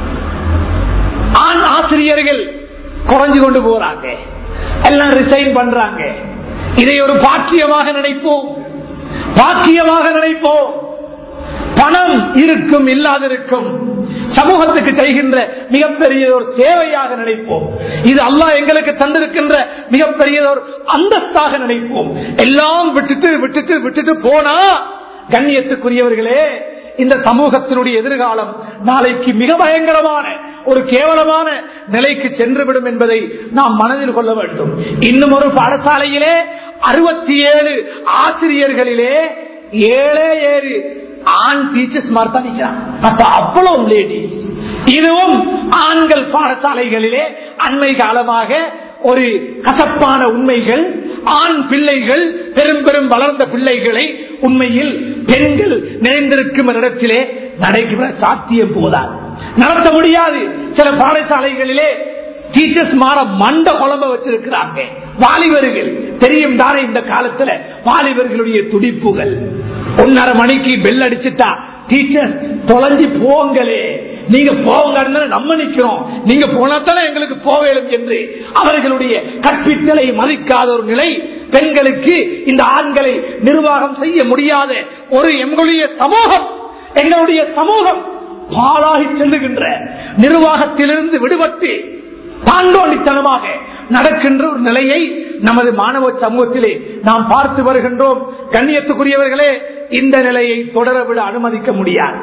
ஆண் ஆசிரியர்கள் குறைஞ்சு கொண்டு போறாங்க எல்லாம் ரிசைன் பண்றாங்க இதை ஒரு பாக்கியமாக நினைப்போம் பாக்கியமாக நினைப்போம் பணம் இருக்கும் இல்லாதிருக்கும் சமூகத்துக்கு செய்கின்ற மிகப்பெரிய ஒரு சேவையாக நினைப்போம் இது அல்லாஹ் எங்களுக்கு தந்திருக்கின்ற மிகப்பெரிய ஒரு அந்தஸ்தாக நினைப்போம் எல்லாம் விட்டுட்டு விட்டுட்டு விட்டுட்டு போனா கண்ணியத்துக்குரியவர்களே இந்த சமூகத்தினுடைய எதிர்காலம் நாளைக்கு மிக பயங்கரமான ஒரு கேவலமான நிலைக்கு சென்றுவிடும் என்பதை நாம் மனதில் கொள்ள வேண்டும் இன்னும் ஒரு பாடசாலையிலே அறுபத்தி ஏழு ஆசிரியர்களிலே ஏழே ஏழு ஆண் டீச்சர்ஸ் மாதிரி தான் நிற்கிறான் மற்ற அவ்வளவு லேடிஸ் இதுவும் ஆண்கள் பாடசாலைகளிலே அண்மை காலமாக ஒரு கசப்பான உண்மைகள் ஆண் பிள்ளைகள் பெரும் பெரும் வளர்ந்த பிள்ளைகளை உண்மையில் பெண்கள் நிறைந்திருக்கும் இடத்திலே நடைபெற சாத்தியம் போதாது நடத்த முடியாது சில பாடசாலைகளிலே டீச்சர்ஸ் மாற மண்ட குழம்ப வச்சிருக்கிறாங்க வாலிபர்கள் தெரியும் தானே இந்த காலத்துல வாலிபர்களுடைய துடிப்புகள் ஒன்னரை மணிக்கு பெல் அடிச்சுட்டா டீச்சர் தொலைஞ்சு போங்களே நீங்க போங்க நம்ம நிக்கிறோம் நீங்க போனாத்தானே எங்களுக்கு போவேலும் என்று அவர்களுடைய கற்பித்தலை மதிக்காத ஒரு நிலை பெண்களுக்கு இந்த ஆண்களை நிர்வாகம் செய்ய முடியாத ஒரு எங்களுடைய சமூகம் எங்களுடைய சமூகம் பாலாகி செல்லுகின்ற நிர்வாகத்திலிருந்து விடுபட்டு தாண்டோண்டித்தனமாக நடக்கின்ற ஒரு நிலையை நமது மாணவ சமூகத்திலே நாம் பார்த்து வருகின்றோம் கண்ணியத்துக்குரியவர்களே இந்த நிலையை தொடர விட அனுமதிக்க முடியாது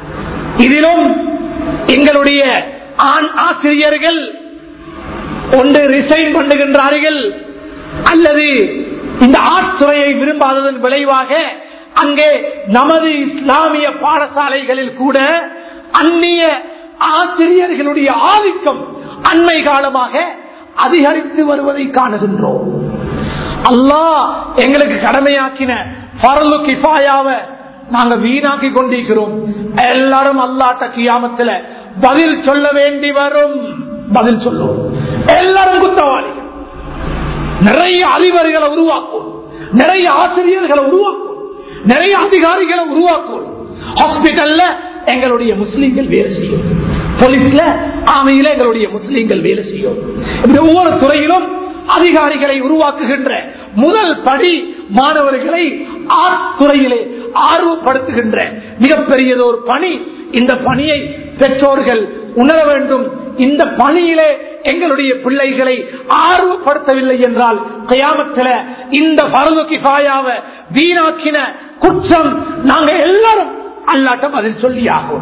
இதிலும் எங்களுடைய ஆண் ஆசிரியர்கள் ஒன்று ரிசைன் பண்ணுகின்றார்கள் அல்லது இந்த ஆட்துறையை விரும்பாததன் விளைவாக அங்கே நமது இஸ்லாமிய பாடசாலைகளில் கூட அந்நிய ஆசிரியர்களுடைய ஆதிக்கம் அண்மை காலமாக அதிகரித்து வருவதை காணுகின்றோம் அல்லாஹ் எங்களுக்கு கடமையாக்கின பரலு கிஃபாயாவ நாங்க வீணாக்கி கொண்டிருக்கிறோம் எல்லாரும் அல்லாட்ட கியாமத்துல பதில் சொல்ல வேண்டி வரும் பதில் சொல்லுவோம் எல்லாரும் குத்தவாளி நிறைய அதிபர்களை உருவாக்கும் நிறைய ஆசிரியர்களை உருவாக்கும் நிறைய அதிகாரிகளை உருவாக்கும் ஹாஸ்பிட்டல்ல எங்களுடைய முஸ்லீம்கள் வேலை செய்யும் போலீஸ்ல ஆமையில எங்களுடைய முஸ்லீம்கள் வேலை செய்யும் இப்படி ஒவ்வொரு துறையிலும் அதிகாரிகளை உருவாக்குகின்ற முதல் படி மாணவர்களை ஆத்துறையிலே ஆர்வப்படுத்துகின்ற மிகப்பெரியதொரு பணி இந்த பணியை பெற்றோர்கள் உணர வேண்டும் இந்த பணியிலே எங்களுடைய பிள்ளைகளை ஆர்வப்படுத்தவில்லை என்றால் கயாமத்தில் இந்த பருவ கிஃபாயாவ வீணாக்கின குற்றம் நாங்க எல்லாரும் அல்லாட்டம் அதில் சொல்லி ஆகும்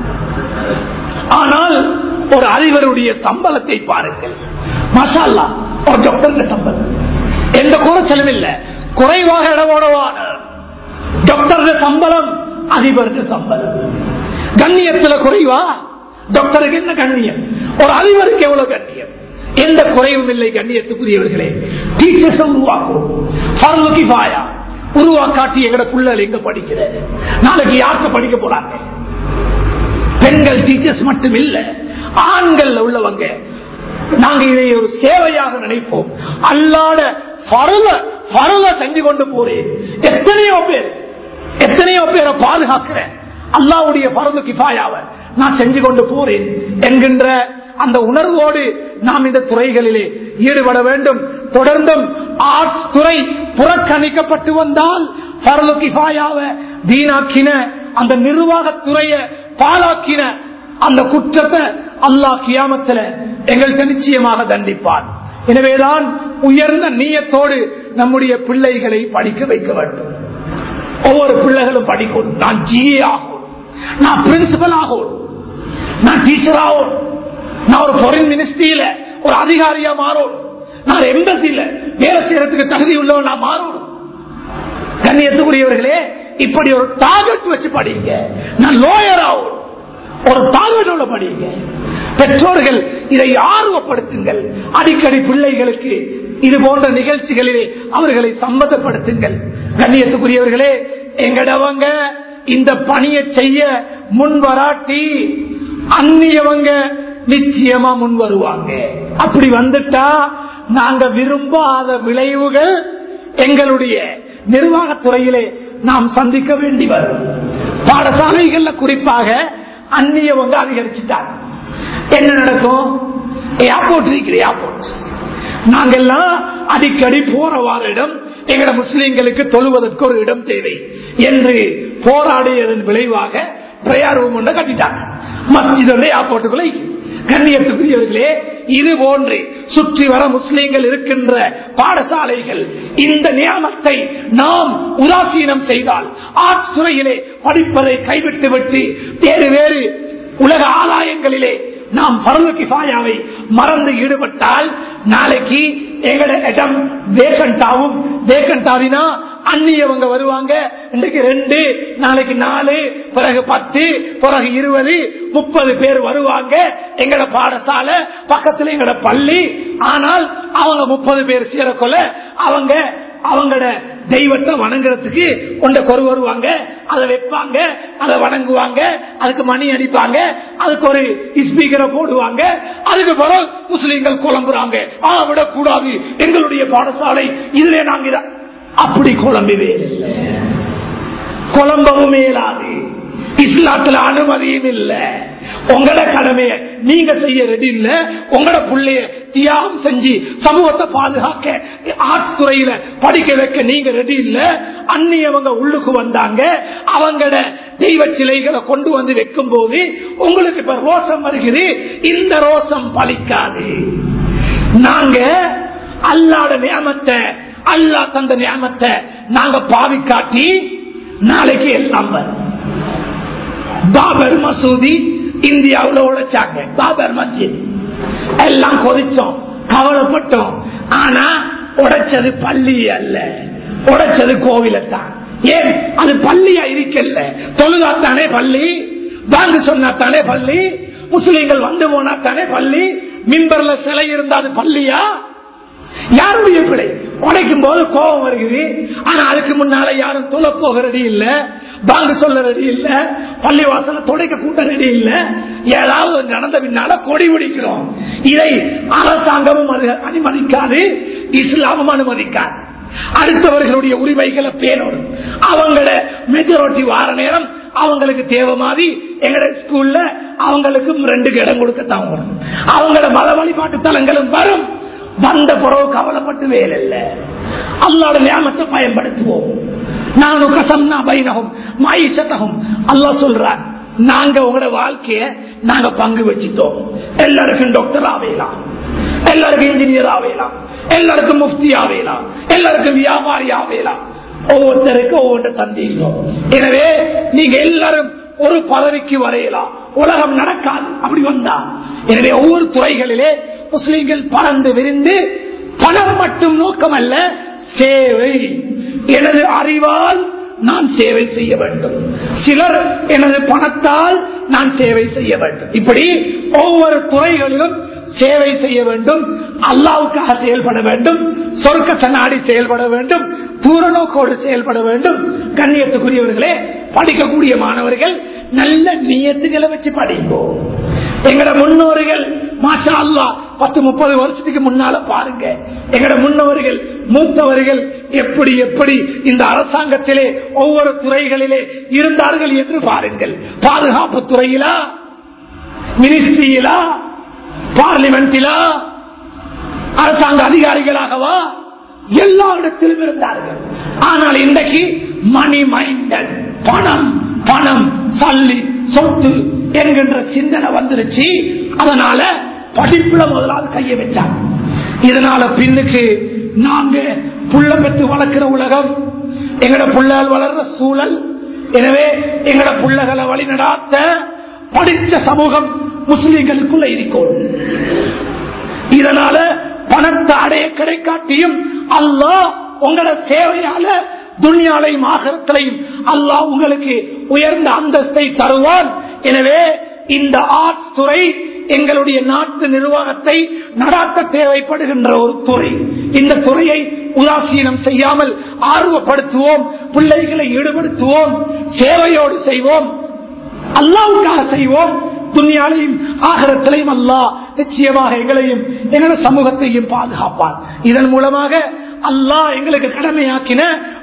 ஆனால் ஒரு அதிபருடைய சம்பளத்தை பாருங்கள் மசாலா ஒரு டாக்டர் சம்பளம் எந்த குறைச்சலும் இல்லை குறைவாக இடவோடவான டாக்டர் சம்பளம் அதிபருக்கு சம்பளம் கண்ணியத்துல குறைவா டாக்டருக்கு என்ன கண்ணியம் ஒரு அதிபருக்கு எவ்வளவு கண்ணியம் எந்த குறைவும் இல்லை கண்ணியத்துக்குரியவர்களே டீச்சர்ஸ் உருவாக்கும் பாயா உருவாக்காட்டி எங்கட புள்ளல் எங்க படிக்கிற நாளைக்கு யாருக்கு படிக்க போறாங்க பெண்கள் டீச்சர்ஸ் மட்டும் இல்ல ஆண்கள் உள்ளவங்க நாங்க இதை ஒரு சேவையாக நினைப்போம் அல்லாட பரவ பரவ செஞ்சு கொண்டு போறேன் எத்தனையோ பேர் எத்தனையோ பேரை பாதுகாக்கிறேன் அல்லாவுடைய பரவு கிபாயாவ நான் செஞ்சு கொண்டு போறேன் என்கின்ற அந்த உணர்வோடு நாம் இந்த துறைகளிலே ஈடுபட வேண்டும் தொடர்ந்தும் ஆர்ட்ஸ் துறை புறக்கணிக்கப்பட்டு வந்தால் பரவு கிபாயாவ வீணாக்கின அந்த நிர்வாகத்துறைய பாலாக்கின அந்த குற்றத்தை அல்லாஹ் கியாமத்துல எங்கள்கிட்ட நிச்சயமாக தண்டிப்பான் எனவேதான் உயர்ந்த நீயத்தோடு நம்முடைய பிள்ளைகளை படிக்க வைக்க வேண்டும் ஒவ்வொரு பிள்ளைகளும் படிக்கணும் நான் ஜிஏ ஆகும் நான் பிரின்சிபல் ஆகும் நான் டீச்சர் ஆகும் நான் ஒரு ஃபாரின் மினிஸ்ட்ரியில ஒரு அதிகாரியா மாறும் நான் எம்பசியில வேலை செய்யறதுக்கு தகுதி உள்ளவன் நான் மாறணும் கண்ணியத்துக்குரியவர்களே இப்படி ஒரு டார்கெட் வச்சு படிங்க நான் லோயர் ஆகும் ஒரு டார்கெட்டோட படிங்க பெற்றோர்கள் இதை ஆர்வப்படுத்துங்கள் அடிக்கடி பிள்ளைகளுக்கு இது போன்ற நிகழ்ச்சிகளிலே அவர்களை சம்மதப்படுத்துங்கள் கண்ணியத்துக்குரியவர்களே எங்கடவங்க இந்த பணியை செய்ய முன் வராட்டி அந்நியவங்க நிச்சயமா முன் வருவாங்க அப்படி வந்துட்டா நாங்க விரும்பாத விளைவுகள் எங்களுடைய நிர்வாகத்துறையிலே நாம் சந்திக்க வேண்டி வரும் பாடசாலைகள்ல குறிப்பாக அந்நியவங்க அதிகரிச்சுட்டாங்க என்ன நடக்கும் ஏர்போர்ட் இருக்கிற ஏர்போர்ட் நாங்கெல்லாம் அடிக்கடி போற வார இடம் எங்கட முஸ்லிம்களுக்கு தொழுவதற்கு ஒரு இடம் தேவை என்று போராடியதன் விளைவாக பிரயார் ரூம் ஒன்று கட்டிட்டாங்க மஸ்ஜிதோட ஏர்போர்ட்டுக்குள்ள கண்ணியத்துக்குரியவர்களே இது போன்று சுற்றி வர முஸ்லீம்கள் இருக்கின்ற பாடசாலைகள் இந்த நியமத்தை நாம் உதாசீனம் செய்தால் ஆட்சுறையிலே படிப்பதை கைவிட்டு விட்டு வேறு வேறு உலக ஆதாயங்களிலே நாம் பருவ கிஃபாயாவை மறந்து ஈடுபட்டால் நாளைக்கு எங்கட இடம் வேகண்டாவும் வேகண்டாவினா அந்நியவங்க வருவாங்க இன்றைக்கு ரெண்டு நாளைக்கு நாலு பிறகு பத்து பிறகு இருபது முப்பது பேர் வருவாங்க எங்கட பாடசாலை பக்கத்துல எங்கட பள்ளி ஆனால் அவங்க முப்பது பேர் சேரக்கொள்ள அவங்க அவங்களோட தெய்வத்தை வணங்குறதுக்கு கொண்ட கொரு வருவாங்க அதை வைப்பாங்க அதை வணங்குவாங்க அதுக்கு மணி அடிப்பாங்க அதுக்கு ஒரு ஸ்பீக்கரை போடுவாங்க அதுக்கு பிறகு முஸ்லீம்கள் குழம்புறாங்க ஆ விடக்கூடாது எங்களுடைய பாடசாலை இதுல நாங்க இத- அப்படி குழம்பவே இல்லை குழம்பவும் மேலாது இஸ்லாத்துல அனுமதியும் இல்ல உங்களோட கடமைய நீங்க செய்ய ரெடி இல்ல உங்களோட பிள்ளைய தியாகம் செஞ்சு சமூகத்தை பாதுகாக்க ஆட்துறையில படிக்க வைக்க நீங்க ரெடி இல்ல அந்நியவங்க உள்ளுக்கு வந்தாங்க அவங்களோட தெய்வ சிலைகளை கொண்டு வந்து வைக்கும் போது உங்களுக்கு இப்ப ரோசம் வருகிறது இந்த ரோசம் பலிக்காது நாங்க அல்லாட நியமத்தை அல்லா தந்த நியமத்தை நாங்க பாவி காட்டி நாளைக்கு எல்லாம் வரும் பாபர் மசூதி இந்தியாவுல உடைச்சாங்க பாபர் மஸ்ஜித் எல்லாம் கொதிச்சோம் கவலைப்பட்டோம் ஆனா உடைச்சது பள்ளி அல்ல உடைச்சது கோவிலத்தான் ஏன் அது பள்ளியா இருக்கல்ல தொழுதாத்தானே பள்ளி வாங்க சொன்னாத்தானே பள்ளி முஸ்லீம்கள் வந்து போனாத்தானே பள்ளி மின்பர்ல சிலை இருந்தா அது பள்ளியா யாருடைய பிழை உடைக்கும் போது கோபம் வருகிறது ஆனா அதுக்கு முன்னால யாரும் துள போக ரெடி இல்ல பாங்கு சொல்ல ரெடி இல்ல பள்ளிவாசல துடைக்க கூட்ட ரெடி இல்ல ஏதாவது நடந்த பின்னால கொடி பிடிக்கிறோம் இதை அரசாங்கமும் அது அனுமதிக்காது இஸ்லாமும் அனுமதிக்காது அடுத்தவர்களுடைய உரிமைகளை பேணணும் அவங்கள மெஜாரிட்டி வார நேரம் அவங்களுக்கு தேவை மாதிரி எங்கட ஸ்கூல்ல அவங்களுக்கு ரெண்டு இடம் கொடுக்கத்தான் வரும் அவங்கள மத வழிபாட்டு தலங்களும் வரும் வந்த பிறகு கவலைப்பட்டு வேலை இல்ல அல்லாட நியமத்தை பயன்படுத்துவோம் நானும் கசம்னா பைனகும் மாயிசத்தகும் அல்லா சொல்றார் நாங்க உங்களோட வாழ்க்கைய நாங்க பங்கு வச்சுட்டோம் எல்லாருக்கும் டாக்டர் ஆவேலாம் எல்லாருக்கும் இன்ஜினியர் ஆவேலாம் எல்லாருக்கும் முஃப்தி ஆவேலாம் எல்லாருக்கும் வியாபாரி ஆவேலாம் ஒவ்வொருத்தருக்கும் ஒவ்வொன்று தந்தீங்களோம் எனவே நீங்க எல்லாரும் ஒரு பதவிக்கு வரையலாம் உலகம் நடக்காது அப்படி வந்தா எனவே ஒவ்வொரு துறைகளிலே முஸ்லீம்கள் பறந்து விரிந்து பணம் மட்டும் நோக்கம் அல்ல சேவை எனது அறிவால் நான் சேவை செய்ய வேண்டும் சிலர் எனது பணத்தால் நான் சேவை செய்ய வேண்டும் இப்படி ஒவ்வொரு துறைகளிலும் சேவை செய்ய வேண்டும் அல்லாவுக்காக செயல்பட வேண்டும் சொர்க்கத்தை நாடி செயல்பட வேண்டும் தூரநோக்கோடு செயல்பட வேண்டும் கண்ணியத்துக்குரியவர்களே படிக்கக்கூடிய மாணவர்கள் நல்ல நியத்துகளை வச்சு படிங்கோ எங்கட முன்னோர்கள் மாஷா அல்லா பத்து முப்பது வருஷத்துக்கு முன்னால பாருங்க எங்கட முன்னவர்கள் மூத்தவர்கள் எப்படி எப்படி இந்த அரசாங்கத்திலே ஒவ்வொரு துறைகளிலே இருந்தார்கள் என்று பாருங்கள் பாதுகாப்பு துறையிலா மினிஸ்ட்ரியிலா பார்லிமெண்டிலா அரசாங்க அதிகாரிகளாகவா எல்லா இடத்திலும் இருந்தார்கள் ஆனால் இன்றைக்கு மணி மைண்டட் பணம் பணம் சல்லி சொத்து என்கின்ற சிந்தனை வந்துருச்சு அதனால படிப்புல முதலாவது கைய வச்சாங்க இதனால பின்னுக்கு நாங்க புள்ள பெற்று வளர்க்கிற உலகம் எங்கட புள்ளால் வளர்ற சூழல் எனவே எங்கட புள்ளகளை வழிநடாத்த படித்த சமூகம் முஸ்லிம்களுக்குள்ள இருக்கும் இதனால பணத்தை அடைய கிடைக்காட்டியும் அல்லாஹ் உங்களோட சேவையால துணியாலையும் ஆகரத்திலையும் அல்லாஹ் உங்களுக்கு உயர்ந்த அந்தஸ்தை தருவான் எனவே இந்த ஆர்ட் துறை எங்களுடைய நாட்டு நிர்வாகத்தை நடாத்த தேவைப்படுகின்ற ஒரு துறை இந்த துறையை உதாசீனம் செய்யாமல் ஆர்வப்படுத்துவோம் பிள்ளைகளை ஈடுபடுத்துவோம் சேவையோடு செய்வோம் அல்லாவுக்காக செய்வோம் துணியாலையும் ஆகரத்திலையும் அல்லா நிச்சயமாக எங்களையும் எங்களோட சமூகத்தையும் பாதுகாப்பான் இதன் மூலமாக அல்லாஹ் எங்களுக்கு கடமையாக்கின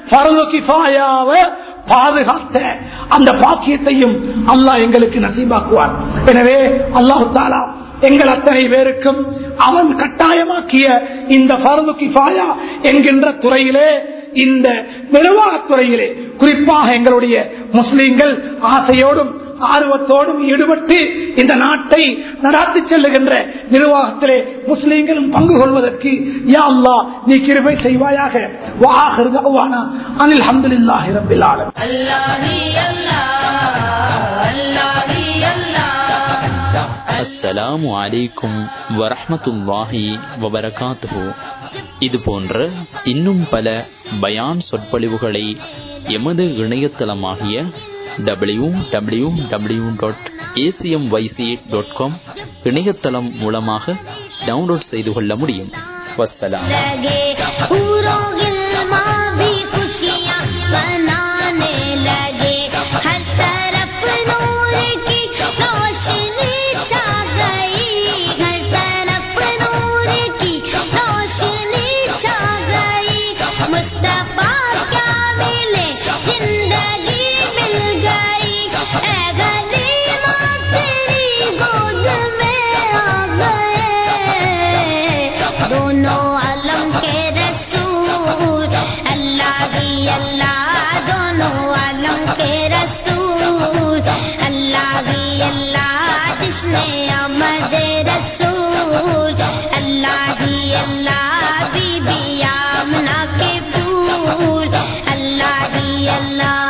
பாதுகாத்த அந்த பாக்கியத்தையும் அல்லாஹ் எங்களுக்கு நசீபாக்குவார் எனவே அல்லாஹு தாலா எங்கள் அத்தனை பேருக்கும் அவன் கட்டாயமாக்கிய இந்த பரது கிஃபாயா என்கின்ற துறையிலே இந்த நிர்வாகத்துறையிலே குறிப்பாக எங்களுடைய முஸ்லிம்கள் ஆசையோடும் ஆர்வத்தோடும் ஈடுபட்டு இந்த நாட்டை நடாத்தி செல்லுகின்ற நிர்வாகத்திலே முஸ்லீம்களும் பங்கு கொள்வதற்கு யா அல்லா நீ கிருபை செய்வாயாக அனில் அஹமதுல்லாஹி ரபில் ஆலம் அஸ்ஸலாமு அலைக்கும் வரஹமத்துல்லாஹி வபரகாத்துஹு இது போன்ற இன்னும் பல பயான் சொற்பொழிவுகளை எமது இணையதளமாகிய W W W dot ACM YC dot com இணையதளம் மூலமாக டவுன்லோட் செய்து கொள்ள முடியும் வசலாம் बनाने लगे हर तरफ नूर की रोशनी छा गई हर तरफ नूर की रोशनी छा गई मुस्तफा क्या मिले जिंदगी मिल गई ए गरीबा तेरी गोद में आ गए दोनों आलम के रसूल अल्लाह ही अल्लाह दोनों आलम के रसूल अल्लाह ही अल्लाह जिसने अमद रसूल अल्लाह ही अल्लाह बीबी आमना के फूल अल्लाह ही अल्लाह